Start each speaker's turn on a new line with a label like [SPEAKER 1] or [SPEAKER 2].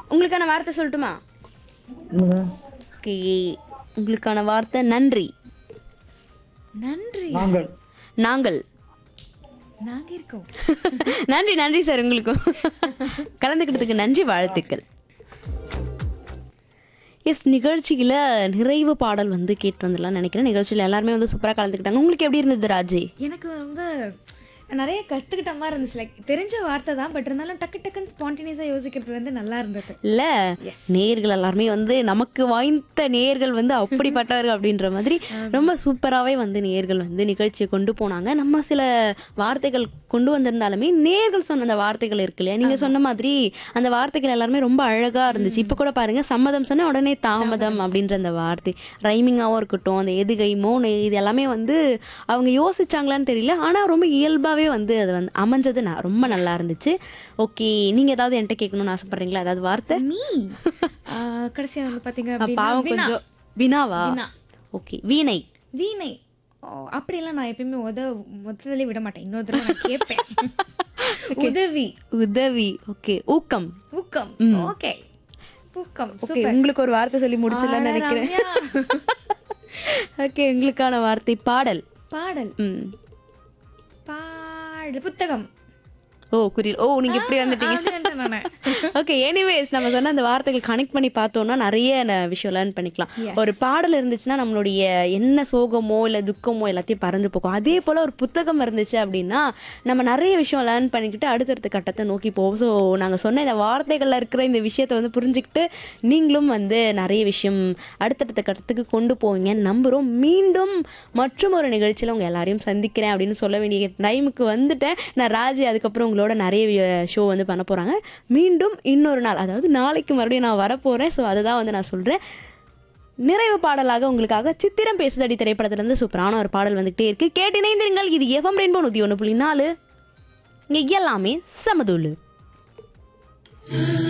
[SPEAKER 1] உங்களுக்கான வார்த்தை சொல்லட்டுமா
[SPEAKER 2] சொல்லுங்க
[SPEAKER 1] ஓகே உங்களுக்கான வார்த்தை நன்றி
[SPEAKER 3] நன்றி
[SPEAKER 2] நாங்கள்
[SPEAKER 1] நாங்கள்
[SPEAKER 3] நாங்க இருக்கோம்
[SPEAKER 1] நன்றி நன்றி சார் உங்களுக்கும் கலந்துக்கிட்டதுக்கு நன்றி வாழ்த்துக்கள் எஸ் நிகழ்ச்சியில் நிறைவு பாடல் வந்து கேட்டு வந்துடலாம்னு நினைக்கிறேன் நிகழ்ச்சியில் எல்லாருமே வந்து சூப்பராக கலந்துக்கிட்டாங்க உங்களுக்கு எப்படி இருந்தது ராஜி
[SPEAKER 3] எனக்கு ரொம்ப நிறைய கத்துக்கிட்ட மாதிரி இருந்துச்சு லைக் தெரிஞ்ச வார்த்தை தான் பட் இருந்தாலும் டக்கு டக்குன்னு ஸ்பான்டேனியஸா யோசிக்கிறது வந்து நல்லா இருந்தது
[SPEAKER 1] இல்ல நேர்கள் எல்லாருமே வந்து நமக்கு வாய்ந்த நேர்கள் வந்து அப்படிப்பட்டவர்கள் அப்படின்ற மாதிரி ரொம்ப சூப்பராகவே வந்து நேர்கள் வந்து நிகழ்ச்சியை கொண்டு போனாங்க நம்ம சில வார்த்தைகள் கொண்டு வந்திருந்தாலுமே நேர்கள் சொன்ன அந்த வார்த்தைகள் இருக்கு இல்லையா நீங்க சொன்ன மாதிரி அந்த வார்த்தைகள் எல்லாருமே ரொம்ப அழகா இருந்துச்சு இப்போ கூட பாருங்க சம்மதம் சொன்னா உடனே தாமதம் அப்படின்ற அந்த வார்த்தை ரைமிங்காகவும் இருக்கட்டும் அந்த எதுகை மோனு இது எல்லாமே வந்து அவங்க யோசிச்சாங்களான்னு தெரியல ஆனா ரொம்ப இயல்பாவே வந்து அது வந்து அமைஞ்சது நான் ரொம்ப நல்லா இருந்துச்சு ஓகே நீங்க ஏதாவது என்கிட்ட கேட்கணும்னு ஆசைப்படுறீங்களா ஏதாவது வார்த்தை
[SPEAKER 3] மீ கடைசியா வந்து பாத்தீங்க
[SPEAKER 1] ஆ,
[SPEAKER 3] அப்படின்னா
[SPEAKER 1] பாவம்
[SPEAKER 3] வினா.
[SPEAKER 1] கொஞ்சம் வினாவா
[SPEAKER 3] வினா.
[SPEAKER 1] ஓகே வீணை
[SPEAKER 3] வீணை ஓ, அப்படியெல்லாம் நான் எப்பயுமே உத மொத்தத்திலே விட மாட்டேன் இன்னொரு தடவை நான் கேட்பேன் உதவி
[SPEAKER 1] உதவி ஓகே ஊக்கம்
[SPEAKER 3] ஊக்கம் ஓகே ஊக்கம்
[SPEAKER 1] ஓகே
[SPEAKER 3] சூப்பர்
[SPEAKER 1] உங்களுக்கு ஒரு வார்த்தை சொல்லி முடிச்சிடலாம்னு
[SPEAKER 3] ஆட
[SPEAKER 1] நினைக்கிறேன்
[SPEAKER 3] ரம்யா.
[SPEAKER 1] ஓகே உங்களுக்கான வார்த்தை பாடல்
[SPEAKER 3] பாடல்
[SPEAKER 1] ம்
[SPEAKER 3] பாடல் புத்தகம்
[SPEAKER 1] ஓ குறியல் ஓ நீங்க இப்படி வந்துட்டீங்க
[SPEAKER 3] அப்படி வந்துட்டேன் நானு.
[SPEAKER 1] ஓகே எனிவேஸ் நம்ம சொன்ன அந்த வார்த்தைகள் கனெக்ட் பண்ணி பார்த்தோம்னா நிறைய ந- விஷயம் லேர்ன் பண்ணிக்கலாம் ஒரு பாடல் இருந்துச்சுன்னா நம்மளுடைய என்ன சோகமோ இல்லை துக்கமோ எல்லாத்தையும் பறந்து போகும் அதே போல் ஒரு புத்தகம் இருந்துச்சு அப்படின்னா நம்ம நிறைய விஷயம் லேர்ன் பண்ணிக்கிட்டு அடுத்தடுத்த கட்டத்தை நோக்கி போவோம் ஸோ நாங்கள் சொன்ன இந்த வார்த்தைகளில் இருக்கிற இந்த விஷயத்தை வந்து புரிஞ்சுக்கிட்டு நீங்களும் வந்து நிறைய விஷயம் அடுத்தடுத்த கட்டத்துக்கு கொண்டு போவீங்கன்னு நம்புகிறோம் மீண்டும் மற்றும் ஒரு நிகழ்ச்சியில் உங்கள் எல்லாரையும் சந்திக்கிறேன் அப்படின்னு சொல்ல வேண்டிய டைமுக்கு வந்துட்டேன் நான் ராஜி அதுக்கப்புறம் உங்களோட நிறைய ஷோ வந்து பண்ண போகிறாங்க மீண்டும் இன்னொரு நாள் அதாவது நாளைக்கு மறுபடியும் நான் வரப்போகிறேன் ஸோ அதை தான் வந்து நான் சொல்கிறேன் நிறைவு பாடலாக உங்களுக்காக சித்திரம் பேசுதடி திரைப்படத்திலிருந்து சூப்பரான ஒரு பாடல் வந்துகிட்டே இருக்கு கேட்டு இணைந்திருங்கள் இது எஃப்எம் ரெயின்போ நூற்றி ஒன்று புள்ளி நாலு இங்கே எல்லாமே சமதூளு